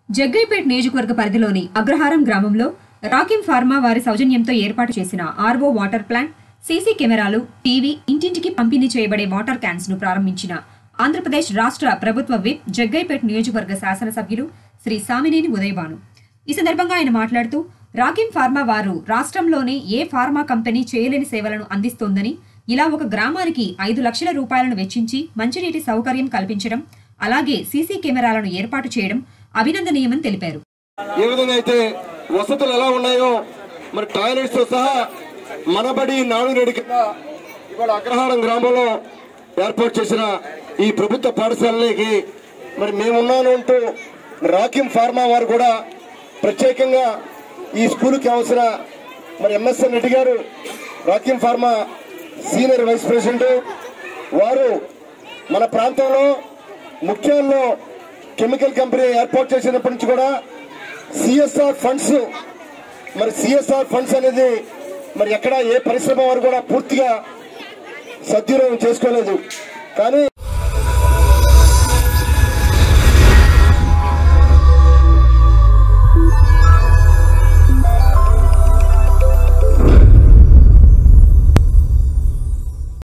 జగ్గైపేట్ నియోజకవర్గ పరిధిలోని అగ్రహారం గ్రామంలో రాకిం ఫార్మా వారి సౌజన్యంతో ఏర్పాటు చేసిన ఆర్వో వాటర్ ప్లాంట్ సీసీ కెమెరాలు టీవీ ఇంటింటికి పంపిణీ చేయబడే వాటర్ క్యాన్స్ ను ప్రారంభించిన ఆంధ్రప్రదేశ్ రాష్ట్ర ప్రభుత్వ విప్ జగ్గైపేట్ నియోజకవర్గ శాసనసభ్యులు శ్రీ సామినేని ఉదయభాను ఈ సందర్భంగా ఆయన మాట్లాడుతూ రాకిం ఫార్మా వారు రాష్ట్రంలోనే ఏ ఫార్మా కంపెనీ చేయలేని సేవలను అందిస్తోందని ఇలా ఒక గ్రామానికి ఐదు లక్షల రూపాయలను వెచ్చించి మంచినీటి సౌకర్యం కల్పించడం అలాగే సీసీ కెమెరాలను ఏర్పాటు చేయడం అభినందనీయమని తెలిపారు ఏ విధంగా అయితే వసతులు ఎలా ఉన్నాయో మరి టాయిలెట్స్ తో సహా మనబడి నాడునేడు కింద ఇవాళ అగ్రహారం గ్రామంలో ఏర్పాటు చేసిన ఈ ప్రభుత్వ పాఠశాలకి మరి మేమున్నాను అంటూ రాకిం ఫార్మా వారు కూడా ప్రత్యేకంగా ఈ స్కూల్కి అవసర మరి ఎంఎస్ఎన్ రెడ్డి గారు రాకిం ఫార్మా సీనియర్ వైస్ ప్రెసిడెంట్ వారు మన ప్రాంతంలో ముఖ్యంలో కెమికల్ కంపెనీ ఏర్పాటు చేసినప్పటి నుంచి కూడా సిఎస్ఆర్ ఫండ్స్ మరి సిఎస్ఆర్ ఫండ్స్ అనేది మరి ఎక్కడ ఏ పరిశ్రమ వారు కూడా పూర్తిగా సద్వినియోగం చేసుకోలేదు కానీ